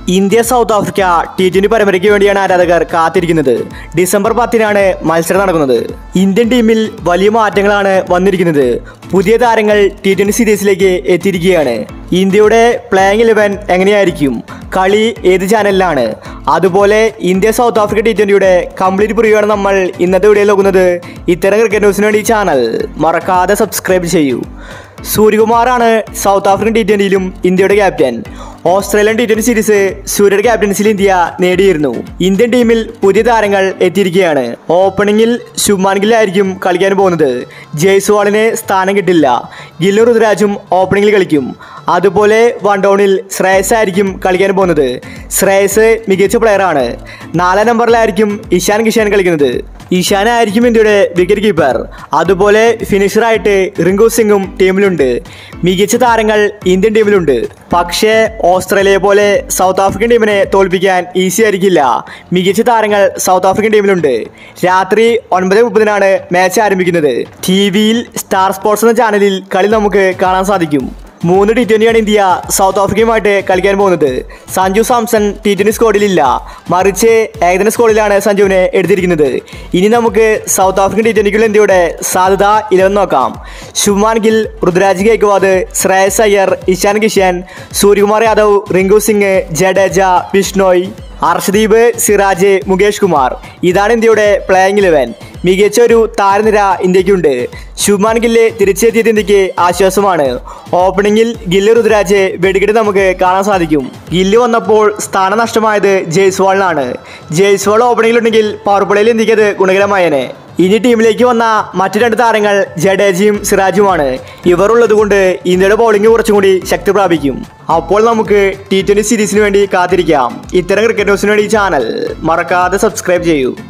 India South Africa T twenty പരമ്പരയ്ക്ക് വേണ്ടിയാണ് ആരാധകർ കാത്തിരിക്കുന്നത് ഡിസംബർ പത്തിനാണ് മത്സരം നടക്കുന്നത് ഇന്ത്യൻ ടീമിൽ വലിയ മാറ്റങ്ങളാണ് വന്നിരിക്കുന്നത് പുതിയ താരങ്ങൾ ടി ട്വന്റി സീരീസിലേക്ക് എത്തിയിരിക്കുകയാണ് ഇന്ത്യയുടെ പ്ലേയിങ് ഇലവൻ എങ്ങനെയായിരിക്കും കളി ഏത് ചാനലിലാണ് അതുപോലെ ഇന്ത്യ സൗത്ത് ആഫ്രിക്ക ടി ട്വന്റിയുടെ കംപ്ലീറ്റ് പ്രിവ്യൂയാണ് നമ്മൾ ഇന്നത്തെ വീഡിയോയിൽ നോക്കുന്നത് ഇത്തരം ക്രിക്കറ്റ് ന്യൂസിന് വേണ്ടി ഈ ചാനൽ മറക്കാതെ സബ്സ്ക്രൈബ് ചെയ്യൂ സൂര്യകുമാറാണ് സൗത്ത് ആഫ്രിക്കൻ ടി ട്വന്റിയിലും ഇന്ത്യയുടെ captain Australian T twenty series സൂര്യയുടെ ക്യാപ്റ്റൻസിൽ ഇന്ത്യ നേടിയിരുന്നു ഇന്ത്യൻ ടീമിൽ പുതിയ താരങ്ങൾ എത്തിയിരിക്കുകയാണ് ഓപ്പണിംഗിൽ ശുഭ്മാൻ ഗില്ലായിരിക്കും കളിക്കാൻ പോകുന്നത് ജയ്സ്വാളിന് സ്ഥാനം കിട്ടില്ല ഗില്ലു ഋതുരാജും ഓപ്പണിംഗിൽ കളിക്കും അതുപോലെ വൺ ഡൗണിൽ ശ്രേയസ് ആയിരിക്കും കളിക്കാൻ പോകുന്നത് ശ്രേയസ് മികച്ച പ്ലെയറാണ് നാലാം നമ്പറിലായിരിക്കും ഇഷാൻ കിഷാൻ കളിക്കുന്നത് ഇഷാൻ ആയിരിക്കും ഇന്ത്യയുടെ വിക്കറ്റ് കീപ്പർ അതുപോലെ ഫിനിഷറായിട്ട് റിങ്കു സിംഗും ടീമിലുണ്ട് മികച്ച താരങ്ങൾ ഇന്ത്യൻ ടീമിലുണ്ട് പക്ഷേ ഓസ്ട്രേലിയയെ പോലെ സൗത്ത് ആഫ്രിക്കൻ ടീമിനെ തോൽപ്പിക്കാൻ ഈസി ആയിരിക്കില്ല മികച്ച താരങ്ങൾ സൗത്ത് ആഫ്രിക്കൻ ടീമിലുണ്ട് രാത്രി ഒൻപത് മുപ്പതിനാണ് മാച്ച് ആരംഭിക്കുന്നത് ടി വിയിൽ സ്റ്റാർ സ്പോർട്സ് എന്ന ചാനലിൽ കളി നമുക്ക് കാണാൻ സാധിക്കും മൂന്ന് ടി ട്വന്റിയാണ് ഇന്ത്യ സൗത്ത് ആഫ്രിക്കയുമായിട്ട് കളിക്കാൻ പോകുന്നത് സഞ്ജു സാംസൺ ടി ട്വന്റി സ്ക്വാഡിലില്ല മറിച്ച് ഏകദിന സ്ക്വാഡിലാണ് സഞ്ജുവിനെ എടുത്തിരിക്കുന്നത് ഇനി നമുക്ക് സൗത്ത് ആഫ്രിക്കൻ ടി ട്വന്റിക്കുള്ള ഇന്ത്യയുടെ സാധ്യത ഇലവൻ നോക്കാം ശുഭ്മാൻ ഗിൽ ഋതുരാജ് ഗേക്വാദ് ശ്രേയസ് അയ്യർ ഇഷാൻ കിഷൻ സൂര്യകുമാർ യാദവ് റിങ്കു സിംഗ് ജഡേജ ബിഷ്ണോയ് അർഷദീപ് സിറാജ് മുകേഷ് കുമാർ ഇതാണ് ഇന്ത്യയുടെ പ്ലേയിങ് ഇലവൻ മികച്ച ഒരു താരനിര ഇന്ത്യക്കുണ്ട് ശുഭ്മാൻ ഗില്ല് തിരിച്ചെത്തിയത് ഇന്ത്യക്ക് ആശ്വാസമാണ് ഓപ്പണിംഗിൽ ഗില്ല് ഋതുരാജ് വെടിക്കെട്ട് നമുക്ക് കാണാൻ സാധിക്കും ഗില്ല് വന്നപ്പോൾ സ്ഥാനം നഷ്ടമായത് ജയ്സ്വാളിനാണ് ജയ്സ്വാൾ ഓപ്പണിംഗിലുണ്ടെങ്കിൽ പവർ പ്ലേയിൽ ഇന്ത്യക്ക് അത് ഗുണകരമായേനെ ഇനി ടീമിലേക്ക് വന്ന മറ്റു രണ്ട് താരങ്ങൾ ജഡേജയും സിറാജുമാണ് ഇവർ ഉള്ളതുകൊണ്ട് ഇന്ത്യയുടെ ബൗളിംഗ് കുറച്ചും കൂടി ശക്തി പ്രാപിക്കും അപ്പോൾ നമുക്ക് ടി ട്വന്റി സീരീസിന് വേണ്ടി കാത്തിരിക്കാം ഇത്തരം ക്രിക്കറ്റ് ന്യൂസിന് വേണ്ടി ഈ ചാനൽ മറക്കാതെ സബ്സ്ക്രൈബ് ചെയ്യൂ